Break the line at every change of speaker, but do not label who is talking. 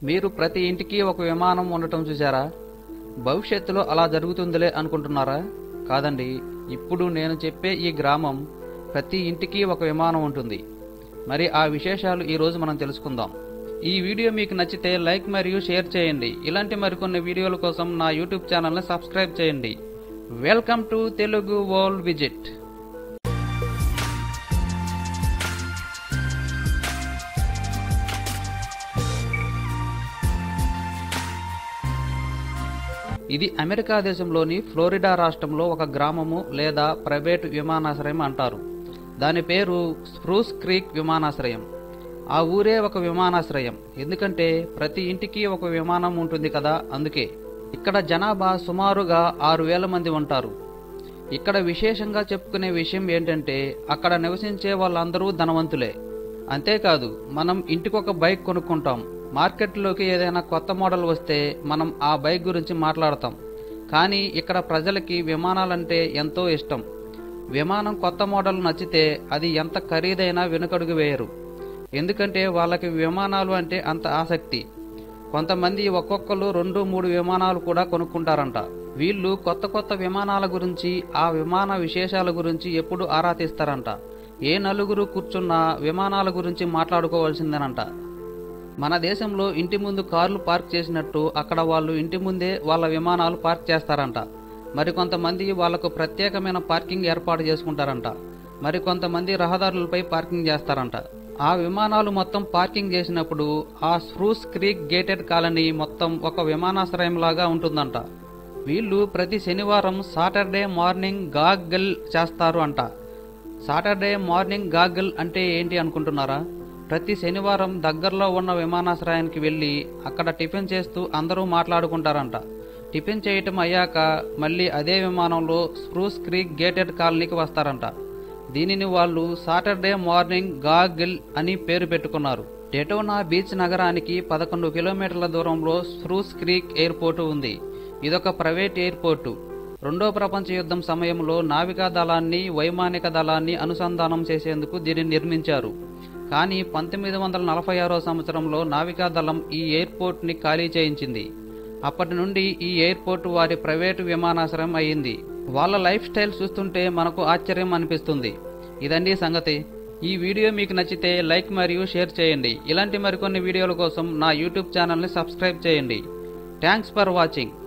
మీరు ప్రతి ఇంటికి ఒక విమానం ఉండటం చూసారా భవిష్యత్తులో అలా జరుగుతుందిలే అనుకుంటున్నారా కాదండి ఇప్పుడు నేను చెప్పే ఈ గ్రామం ప్రతి ఇంటికి ఒక విమానం ఉంటుంది మరి ఆ విశేషాలు ఈ రోజు మనం తెలుసుకుందాం ఈ వీడియో మీకు నచ్చితే లైక్ మరియు షేర్ చేయండి ఇలాంటి మరికొన్ని వీడియోల కోసం నా యూట్యూబ్ ఛానల్ని సబ్స్క్రైబ్ చేయండి welcome to Telugu world visit ఇది అమెరికా దేశంలోని ఫ్లోరిడా రాష్ట్రంలో ఒక గ్రామము లేదా ప్రైవేటు విమానాశ్రయం అంటారు దాని పేరు స్ప్రూస్ క్రీక్ విమానాశ్రయం ఆ ఊరే ఒక విమానాశ్రయం ఎందుకంటే ప్రతి ఇంటికి ఒక విమానం ఉంటుంది కదా అందుకే ఇక్కడ జనాభా సుమారుగా ఆరు వేల మంది ఉంటారు ఇక్కడ విశేషంగా చెప్పుకునే విషయం ఏంటంటే అక్కడ నివసించే వాళ్ళందరూ ధనవంతులే అంతేకాదు మనం ఇంటికొక బైక్ కొనుక్కుంటాం మార్కెట్లోకి ఏదైనా కొత్త మోడల్ వస్తే మనం ఆ బైక్ గురించి మాట్లాడతాం కానీ ఇక్కడ ప్రజలకి విమానాలంటే ఎంతో ఇష్టం విమానం కొత్త మోడల్ నచ్చితే అది ఎంత ఖరీదైనా వెనుకడుగు వేయరు ఎందుకంటే వాళ్ళకి విమానాలు అంటే అంత ఆసక్తి కొంతమంది ఒక్కొక్కరు రెండు మూడు విమానాలు కూడా కొనుక్కుంటారంట వీళ్ళు కొత్త కొత్త విమానాల గురించి ఆ విమాన విశేషాల గురించి ఎప్పుడు ఆరా తీస్తారంట ఏ నలుగురు కూర్చున్నా విమానాల గురించి మాట్లాడుకోవాల్సిందేనంట మన దేశంలో ఇంటి ముందు కార్లు పార్క్ చేసినట్టు అక్కడ వాళ్ళు ఇంటి ముందే వాళ్ళ విమానాలు పార్క్ చేస్తారంట మరికొంతమంది వాళ్లకు ప్రత్యేకమైన పార్కింగ్ ఏర్పాటు చేసుకుంటారంట మరికొంతమంది రహదారులపై పార్కింగ్ చేస్తారంట ఆ విమానాలు మొత్తం పార్కింగ్ చేసినప్పుడు ఆ స్ప్రూస్ క్రీక్ గేటెడ్ కాలనీ మొత్తం ఒక విమానాశ్రయంలాగా ఉంటుందంట వీళ్ళు ప్రతి శనివారం సాటర్డే మార్నింగ్ గాగల్ చేస్తారు అంట సాటర్డే మార్నింగ్ గాగల్ అంటే ఏంటి అనుకుంటున్నారా ప్రతి శనివారం దగ్గరలో ఉన్న విమానాశ్రయానికి వెళ్ళి అక్కడ టిఫిన్ చేస్తూ అందరూ మాట్లాడుకుంటారంట టిఫిన్ చేయటం అయ్యాక మళ్ళీ అదే విమానంలో స్ప్రూస్ క్రీక్ గేటెడ్ కాలనీకి వస్తారంట దీనిని వాళ్ళు సాటర్డే మార్నింగ్ గాగిల్ అని పేరు పెట్టుకున్నారు డెటోనా బీచ్ నగరానికి పదకొండు కిలోమీటర్ల దూరంలో స్ప్రూస్ క్రీక్ ఎయిర్పోర్టు ఉంది ఇదొక ప్రైవేట్ ఎయిర్పోర్టు రెండో ప్రపంచ యుద్ధం సమయంలో నావికా దళాన్ని వైమానిక దళాన్ని అనుసంధానం చేసేందుకు దీనిని నిర్మించారు కానీ పంతొమ్మిది వందల నలభై ఆరో సంవత్సరంలో నావికా దళం ఈ ఎయిర్పోర్ట్ని ఖాళీ చేయించింది అప్పటి నుండి ఈ ఎయిర్పోర్ట్ వారి ప్రైవేటు విమానాశ్రయం అయ్యింది వాళ్ళ లైఫ్ స్టైల్ చూస్తుంటే మనకు ఆశ్చర్యం అనిపిస్తుంది ఇదండి సంగతి ఈ వీడియో మీకు నచ్చితే లైక్ మరియు షేర్ చేయండి ఇలాంటి మరికొన్ని వీడియోల కోసం నా యూట్యూబ్ ఛానల్ని సబ్స్క్రైబ్ చేయండి థ్యాంక్స్ ఫర్ వాచింగ్